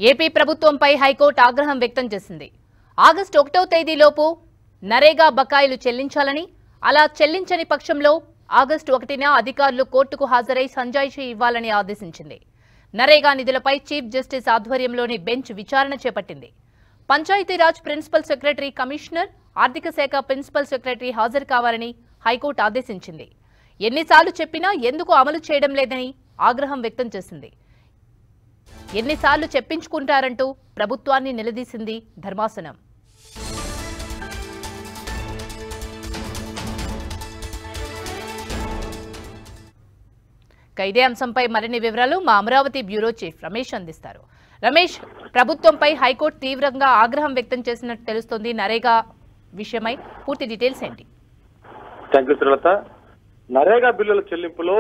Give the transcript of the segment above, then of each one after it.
AP ప్రభుత్వంపై high court ఆగ్రహం వ్యక్తం చేసింది ఆగస్టు ఒకటో తేదీలోపు నరేగా బకాయిలు చెల్లించాలని అలా చెల్లించని పక్షంలో ఆగస్టు ఒకటిన అధికారులు కోర్టుకు హాజరై సంజాయిషీ ఇవ్వాలని ఆదేశించింది నరేగా నిధులపై చీఫ్ జస్టిస్ ఆధ్వర్యంలోని బెంచ్ విచారణ చేపట్టింది పంచాయతీరాజ్ ప్రిన్సిపల్ సెక్రటరీ కమిషనర్ ఆర్థిక శాఖ ప్రిన్సిపల్ సెక్రటరీ హాజరు కావాలని హైకోర్టు ఆదేశించింది ఎన్నిసార్లు చెప్పినా ఎందుకు అమలు చేయడం లేదని ఆగ్రహం వ్యక్తం చేసింది ఎన్నిసార్లు చెప్పించుకుంటారంటూ ప్రభుత్వాన్ని నిలదీసింది ధర్మాసనం ఇక ఇదే అంశంపై మరిన్ని వివరాలు మా అమరావతి బ్యూరో చీఫ్ రమేష్ అందిస్తారు రమేష్ ప్రభుత్వంపై హైకోర్టు తీవ్రంగా ఆగ్రహం వ్యక్తం చేసినట్టు తెలుస్తోంది నరేగా విషయమై పూర్తి డీటెయిల్స్ ఏంటి థ్యాంక్ యూ శ్రీలత నరేగా బిల్లుల చెల్లింపులో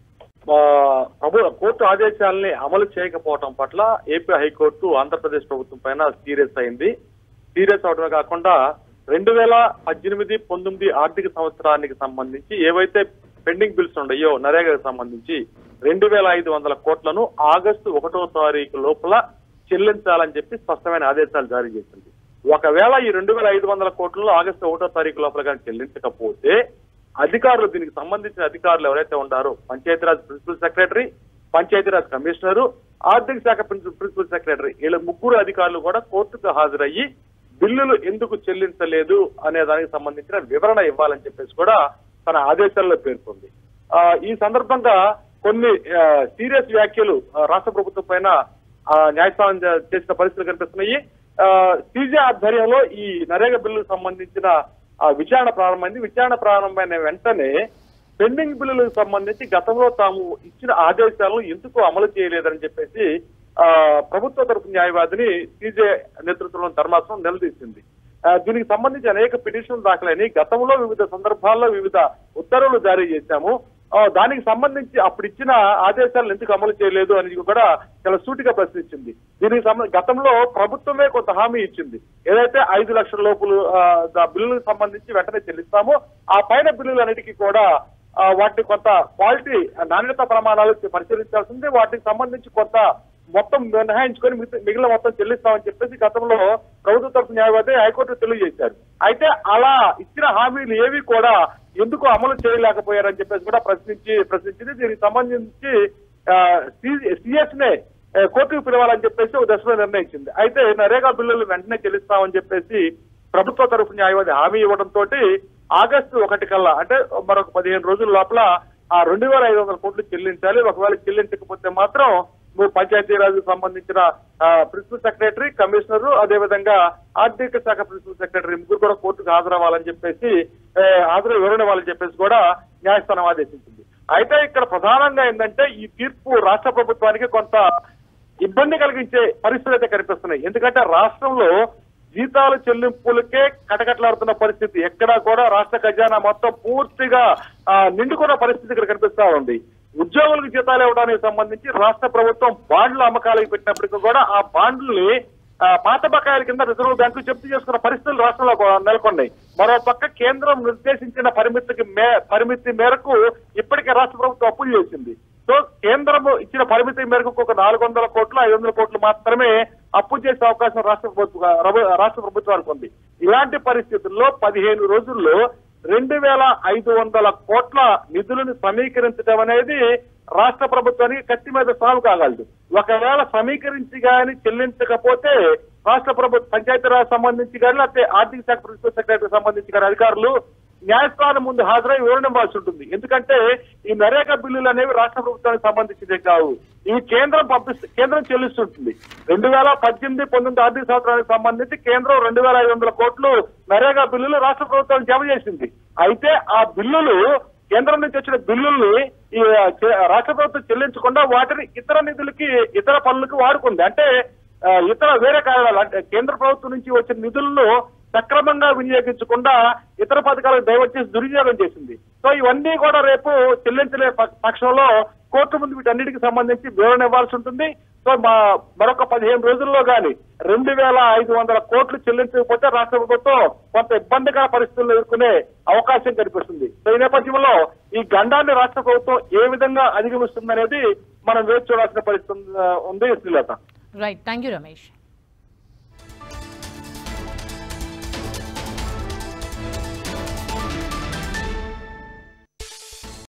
ఆ, ప్రభు కోర్టు ఆదేశాలని అమలు చేయకపోవటం పట్ల ఏపీ హైకోర్టు ఆంధ్రప్రదేశ్ ప్రభుత్వం పైన సీరియస్ అయింది సీరియస్ అవడమే కాకుండా రెండు వేల పద్దెనిమిది పంతొమ్మిది ఆర్థిక సంవత్సరానికి సంబంధించి ఏవైతే పెండింగ్ బిల్స్ ఉన్నాయో నరేగాకు సంబంధించి రెండు వేల ఐదు వందల కోట్లను ఆగస్టు ఒకటో తారీఖు లోపల చెల్లించాలని చెప్పి స్పష్టమైన ఆదేశాలు జారీ చేసింది ఒకవేళ ఈ రెండు వేల ఐదు వందల కోట్లలో ఆగస్టు ఒకటో తారీఖు లోపల కానీ చెల్లించకపోతే అధికారులు దీనికి సంబంధించిన అధికారులు ఎవరైతే ఉన్నారో Panchayati Raj principal secretary Panchayati Raj commissioner ఆర్థిక శాఖ ప్రిన్సిపల్ ప్రిన్సిపల్ సెక్రటరీ వీళ్ళ ముగ్గురు అధికారులు కూడా కోర్టుకు హాజరయ్యి బిల్లులు ఎందుకు చెల్లించలేదు అనే దానికి సంబంధించిన వివరణ ఇవ్వాలని చెప్పేసి కూడా తన ఆదేశాల్లో పేర్కొంది ఆ, ఈ సందర్భంగా కొన్ని సీరియస్ వ్యాఖ్యలు ఆ, రాష్ట్ర ప్రభుత్వం పైన ఆ, న్యాయస్థానం చే- చేసిన పరిస్థితులు కనిపిస్తున్నాయి సీజే ఆధ్వర్యంలో ఈ నరేగా బిల్లుకు సంబంధించిన ఆ, విచారణ ప్రారంభమైంది విచారణ ప్రారంభమైన వెంటనే పెండింగ్ బిల్లులకు సంబంధించి గతంలో తాము ఇచ్చిన ఆదేశాలను ఎందుకు అమలు చేయలేదని చెప్పేసి ఆ, ప్రభుత్వ తరపు న్యాయవాదిని సీజే నేతృత్వంలో ధర్మాసనం నిలదీసింది ఆ, దీనికి సంబంధించి అనేక పిటిషన్లు దాఖలైనవి గతంలో వివిధ సందర్భాల్లో వివిధ ఉత్తర్వులు జారీ చేశాము ఆ, దానికి సంబంధించి అప్పుడు ఇచ్చిన ఆదేశాలను ఎందుకు అమలు చేయలేదు అని కూడా చాలా సూటిగా ప్రశ్నించింది దీనికి సంబంధించి గతంలో ప్రభుత్వమే కొంత హామీ ఇచ్చింది ఏదైతే ఐదు లక్షల లోపులు ఆ, దా బిల్లులకు సంబంధించి వెంటనే చెల్లిస్తామో ఆ పైన బిల్లులన్నిటికీ కూడా ఆ, వాటిని కొంత క్వాలిటీ నాణ్యత ప్రమాణాలు పరిశీలించాల్సింది వాటికి సంబంధించి కొంత మొత్తం మినహాయించుకొని మిగతా- మిగిలిన మొత్తం చెల్లిస్తామని చెప్పేసి గతంలో ప్రభుత్వ తరఫు న్యాయవాది హైకోర్టు తెలియజేశారు అయితే అలా ఇచ్చిన హామీలు ఏవి కూడా ఎందుకు అమలు చేయలేకపోయారని చెప్పేసి కూడా ప్రశ్నించి ప్రశ్నించింది దీనికి సంబంధించి సిఎస్ నే ఆ, కోర్టుకు పిలవాలని చెప్పేసి ఒక దశలో నిర్ణయించింది అయితే నరేగా బిల్లులు వెంటనే చెల్లిస్తామని చెప్పేసి ప్రభుత్వ తరఫు న్యాయవాది హామీ ఇవ్వడంతో ఆగస్టు ఒకటి కల్లా అంటే మరొక పదిహేను రోజుల లోపల ఆ రెండు వేల ఐదు వందల కోట్లు చెల్లించాలి ఒకవేళ చెల్లించకపోతే మాత్రం నువ్వు పంచాయతీరాజ్ సంబంధించిన ఆ, ప్రిన్సిపల్ సెక్రటరీ కమిషనర్ అదేవిధంగా ఆర్థిక శాఖ ప్రిన్సిపల్ సెక్రటరీ ముగ్గురు కూడా కోర్టుకు హాజరవ్వాలని చెప్పేసి ఆ, హాజరు వివరణ ఇవ్వాలని చెప్పేసి కూడా న్యాయస్థానం ఆదేశించింది అయితే ఇక్కడ ప్రధానంగా ఏంటంటే ఈ తీర్పు రాష్ట్ర ప్రభుత్వానికి కొంత ఇబ్బంది కలిగించే పరిస్థితులు అయితే కనిపిస్తున్నాయి ఎందుకంటే రాష్ట్రంలో జీతాల చెల్లింపులకే కటకట్లాడుతున్న పరిస్థితి ఎక్కడా కూడా రాష్ట్ర ఖజానా మొత్తం పూర్తిగా ఆ, నిండుకున్న పరిస్థితి ఇక్కడ కనిపిస్తా ఉంది ఉద్యోగులకు జీతాలు ఇవ్వడానికి సంబంధించి రాష్ట్ర ప్రభుత్వం బాండ్ల అమ్మకాలకు పెట్టినప్పటికీ కూడా ఆ బాండ్లని ఆ, పాత బకాయిల కింద రిజర్వ్ బ్యాంకు జప్తు చేసుకున్న పరిస్థితులు రాష్ట్రంలో కొ- నెలకొన్నాయి మరో పక్క కేంద్రం నిర్దేశించిన పరిమితికి మే పరిమితి మేరకు ఇప్పటికే రాష్ట్ర ప్రభుత్వం అప్పులు చేసింది సో కేంద్రం ఇచ్చిన పరిమితి మేరకు ఒక నాలుగు వందల కోట్లు ఐదు వందల కోట్లు మాత్రమే అప్పు చేసే అవకాశం రాష్ట్ర ప్రభుత్వ రవ- రాష్ట్ర ప్రభుత్వానికి ఉంది ఇలాంటి పరిస్థితుల్లో పదిహేను రోజుల్లో రెండు వేల ఐదు వందల కోట్ల నిధులను సమీకరించడం అనేది రాష్ట్ర ప్రభుత్వానికి కత్తి మీద సాగు కాగలదు ఒకవేళ సమీకరించి కానీ చెల్లించకపోతే రాష్ట్ర ప్రభుత్వ పంచాయతీరాజ్ సంబంధించి కానీ లేకపోతే ఆర్థిక శాఖ ప్రిన్సిపల్ సెక్రటరీ సంబంధించి కానీ అధికారులు న్యాయస్థానం ముందు హాజరై వివరణ ఇవ్వాల్సి ఉంటుంది ఎందుకంటే ఈ నరేగా బిల్లులు అనేవి రాష్ట్ర ప్రభుత్వానికి సంబంధించినవి కావు ఇవి కేంద్రం పంపిస్తు కేంద్రం చెల్లిస్తుంటుంది రెండు వేల పద్దెనిమిది పంతొమ్మిది ఆర్థిక సంవత్సరానికి సంబంధించి కేంద్రం రెండు వేల ఐదు వందల కోట్లు నరేగా బిల్లులు రాష్ట్ర ప్రభుత్వానికి జమ చేసింది అయితే ఆ బిల్లులు కేంద్రం నుంచి వచ్చిన బిల్లుల్ని ఈ చే- రాష్ట్ర ప్రభుత్వం చెల్లించకుండా వాటిని ఇతర నిధులకి ఇతర పనులకు వాడుకుంది అంటే ఆ, ఇతర వేరే కారణాలు అంటే కేంద్ర ప్రభుత్వం నుంచి వచ్చిన నిధులను సక్రమంగా వినియోగించకుండా ఇతర పథకాలకు డైవర్ట్ చేసి దుర్వినియోగం చేసింది సో ఇవన్నీ కూడా రేపు చెల్లించలే ప- పక్షంలో కోర్టు ముందు వీటన్నిటికి సంబంధించి వివరణ ఇవ్వాల్సి ఉంటుంది సో మా మరొక పదిహేను రోజుల్లో గాని రెండు వేల ఐదు వందల కోట్లు చెల్లించకపోతే రాష్ట్ర ప్రభుత్వం కొంత ఇబ్బందికర పరిస్థితుల్లో ఎదుర్కొనే అవకాశం కనిపిస్తుంది సో ఈ నేపథ్యంలో ఈ గండాన్ని రాష్ట్ర ప్రభుత్వం ఏ విధంగా అధిగమిస్తుందనేది మనం వేచి చూడాల్సిన పరిస్థితి ఉంది, ఉంది Srilatha right thank you Ramesh